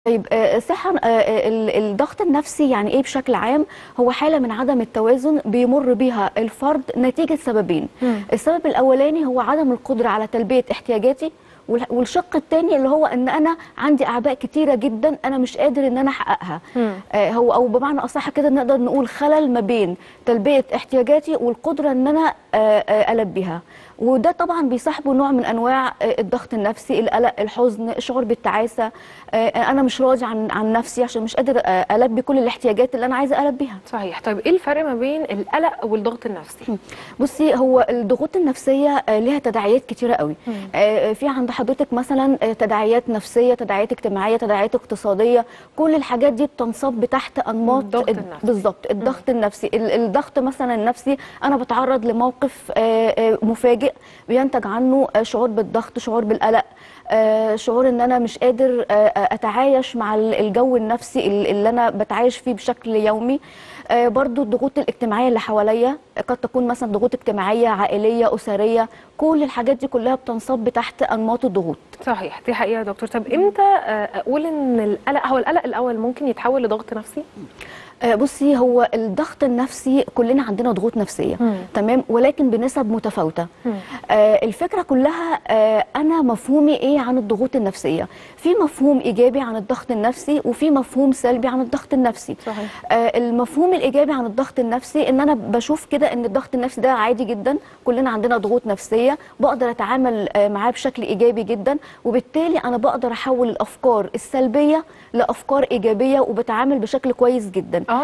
طيب آه، صحة آه، آه، ال- الضغط النفسي يعني ايه بشكل عام هو حالة من عدم التوازن بيمر بيها الفرد نتيجة سببين مم. السبب الأولاني هو عدم القدرة على تلبية احتياجاتي وال- والشق الثاني اللي هو ان انا عندي اعباء كتيره جدا انا مش قادر ان انا احققها مم. آه، هو او بمعنى اصح كده نقدر نقول خلل ما بين تلبيه احتياجاتي والقدره ان انا آه، آه، البيها وده طبعا بيصاحبه نوع من انواع آه، الضغط النفسي القلق الحزن الشعور بالتعاسه آه، انا مش راضي عن عن نفسي عشان مش قادر آه، البي كل الاحتياجات اللي انا عايزه البيها صحيح طيب ايه الفرق ما بين القلق والضغط النفسي بصي هو الضغوط النفسيه آه، ليها تداعيات كتيره قوي مم. آه، في عند حضرتك مثلا آه، تداعيات نفسيه تداعيات اجتماعيه تداعيات اقتصاديه كل الحاجات دي بتنصب تحت انماط الضغط الد- النفسي. بالظبط الضغط النفسي ال- الضغط مثلا النفسي انا بتعرض لموقف آه، آه، مفاجئ بينتج عنه آه، شعور بالضغط شعور بالقلق آه، شعور ان انا مش قادر آه، آه، اتعايش مع ال- الجو النفسي ال- اللي انا بتعايش فيه بشكل يومي آه، برضو الضغوط الاجتماعيه اللي حواليا قد تكون مثلا ضغوط اجتماعيه عائليه اسريه كل الحاجات دي كلها بتنصب تحت انماط الضغوط صحيح دي حقيقه يا دكتور طب امتى آه، اقول ان القلق هو القلق الاول ممكن يتحول لضغط نفسي آه، بصي هو الضغط النفسي كلنا عندنا ضغوط نفسيه مم. تمام ولكن بنسب متفاوته مم. آه، الفكره كلها آه، انا مفهومي ايه عن الضغوط النفسيه في مفهوم ايجابي عن الضغط النفسي وفي مفهوم سلبي عن الضغط النفسي صحيح آه، المفهوم الايجابي عن الضغط النفسي ان انا بشوف كده ان الضغط النفسي ده عادي جدا كلنا عندنا ضغوط نفسيه بقدر اتعامل آه، معاه بشكل ايجابي جدا وبالتالي انا بقدر احول الافكار السلبيه لافكار ايجابيه وبتعامل بشكل كويس جدا اه